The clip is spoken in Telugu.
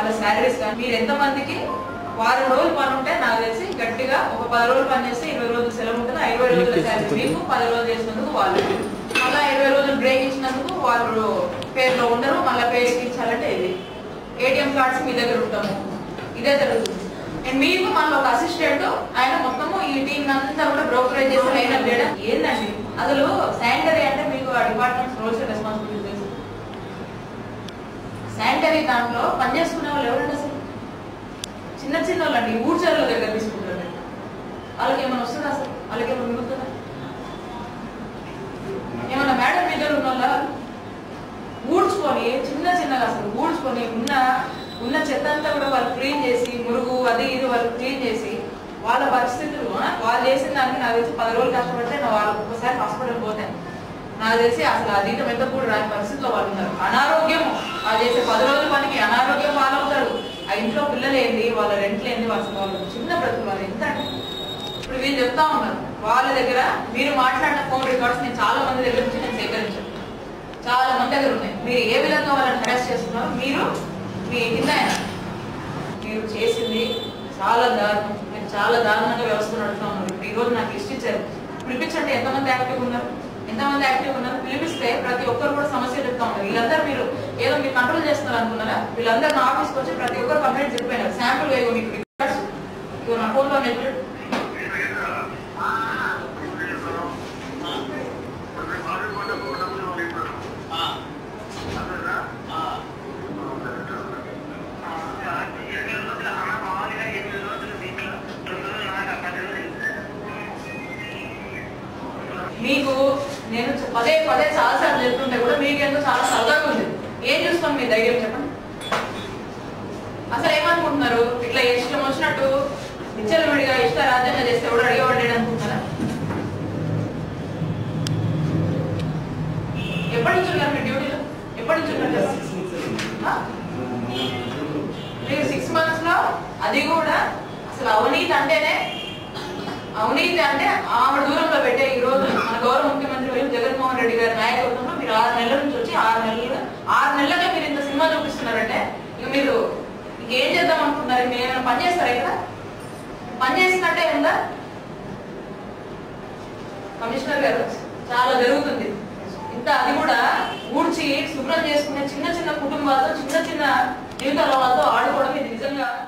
వాళ్ళ శాలరీస్ కానీ మీరు ఎంత మందికి వారం రోజులు పని ఉంటే నాకు తెలిసి గట్టిగా ఒక పది రోజులు పని చేస్తే ఇరవై రోజులు సెలవు ఉంటుంది ఆ ఇరవై రోజుల శాలరీ మీకు పది రోజులు చేసినందుకు వాళ్ళు మళ్ళీ ఇరవై రోజులు బ్రేక్ ఇచ్చినందుకు వాళ్ళు పేరులో ఉండరు మళ్ళీ పేరు ఇచ్చారంటే ఇది ఏటీఎం కార్డ్స్ మీ దగ్గర ఉంటాము ఇదే జరుగుతుంది అండ్ మీకు మళ్ళీ ఒక అసిస్టెంట్ ఆయన మొత్తము ఈ టీం అంతా కూడా బ్రోకరేజ్ చేసి లైన్ అప్ చేయడం ఏందండి అసలు శానిటరీ అంటే మీకు ఆ డిపార్ట్మెంట్ రోల్స్ రెస్పాన్సిబిలిటీ తెలుసు శానిటరీ దాంట్లో పనిచేసుకునే వాళ్ళు ఎవరండి అసలు చిన్న చిన్న వాళ్ళండి ఊడ్చర్ల దగ్గర తీసుకుంటారు వాళ్ళకి ఏమైనా వస్తుందా అసలు వాళ్ళకి ఏమైనా మిగులుతుందా ఏమన్నా మేడం మీ దగ్గర ఉన్న వాళ్ళ ఊడ్చుకొని చిన్న చిన్నగా అసలు ఊడ్చుకొని ఉన్న ఉన్న చెత్త అంతా కూడా వాళ్ళు క్లీన్ చేసి మురుగు అది ఇది వాళ్ళు క్లీన్ చేసి వాళ్ళ పరిస్థితులు ఆ, వాళ్ళు చేసిన దానికి నాకు తెలిసి పది రోజులు కష్టపడితే నా వాళ్ళు ఒక్కసారి హాస్పిటల్ పోతే నాకు తెలిసి అసలు ఆ జీతం ఎంత కూడా రాని పరిస్థితిలో వాళ్ళు ఉన్నారు అనారోగ్యం వాళ్ళు చేసే పది రోజుల పనికి అనారోగ్యం పాలవుతారు ఆ ఇంట్లో పిల్లలు ఏంది వాళ్ళ రెంట్లు ఏంది వాళ్ళ వాళ్ళు చిన్న బ్రతుకు వాళ్ళు ఎంత అంటే ఇప్పుడు వీళ్ళు చెప్తా ఉన్నారు వాళ్ళ దగ్గర మీరు మాట్లాడిన ఫోన్ రికార్డ్స్ నేను చాలా మంది దగ్గర నుంచి నేను సేకరించాను చాలా మంది దగ్గర ఉన్నాయి మీరు ఏ విధంగా వాళ్ళని హెరాస్ చేస్తున్నారు మీరు మీ కింద ఆయన. మీరు చేసింది చాలా దారుణం మీరు చాలా దారుణంగా వ్యవస్థ నడుపుతా ఉన్నారు ఇప్పుడు ఈ రోజు నాకు లిస్ట్ ఇచ్చారు పిలిపించండి ఎంతమంది యాక్టివ్ ఉన్నారు ఎంతమంది యాక్టివ్ ఉన్నారు పిలిపిస్తే ప్రతి ఒక్కరు కూడా సమస్య చెప్తా ఉన్నారు వీళ్ళందరూ మీరు ఏదో మీరు కంట్రోల్ చేస్తున్నారు అనుకున్నారా వీళ్ళందరూ నా ఆఫీస్కి వచ్చి ప్రతి ఒక్కరు కంప్లైంట్ చెప్పిపోయినారు శాంపుల్ వేయో మీకు రికార్డ్స్ ఇగో నా ఫోన్లో నెట్ మీకు నేను పదే పదే చాలా సార్లు చెప్తుంటే కూడా మీకు ఎంతో చాలా సరదాగా ఉంది ఏం చూస్తాం మీ ధైర్యం చెప్పండి అసలు ఏమనుకుంటున్నారు ఇట్లా ఇష్టం వచ్చినట్టు విచ్చలవిడిగా ఇష్ట రాజ్యంగా చేస్తే ఎవడు అడిగేవాడు అనుకుంటున్నారా ఎప్పటి నుంచి ఉన్నారు మీ డ్యూటీలో ఎప్పటి నుంచి ఉన్నారు ఆ? మీరు సిక్స్ మంత్స్ లో అది కూడా అసలు అవినీతి అంటేనే అవినీతి అంటే ఆవిడ దూరంలో పెట్టే ఈ రోజు మన గౌరవ ముఖ్యమంత్రి వైఎస్ జగన్మోహన్ రెడ్డి గారి నాయకత్వంలో మీరు ఆరు నెలల నుంచి వచ్చి ఆరు నెలలు ఆరు నెలలుగా మీరు ఇంత సినిమా చూపిస్తున్నారంటే ఇక మీరు ఇంకేం చేద్దాం అనుకుంటున్నారు మీరు ఏమైనా పని చేస్తారా ఇక్కడ పని చేసినట్టే ఉందా కమిషనర్ గారు చాలా జరుగుతుంది ఇంత అది కూడా ఊడ్చి శుభ్రం చేసుకునే చిన్న చిన్న కుటుంబాలతో చిన్న చిన్న జీవితాల వాళ్ళతో ఆడుకోవడం ఇది నిజంగా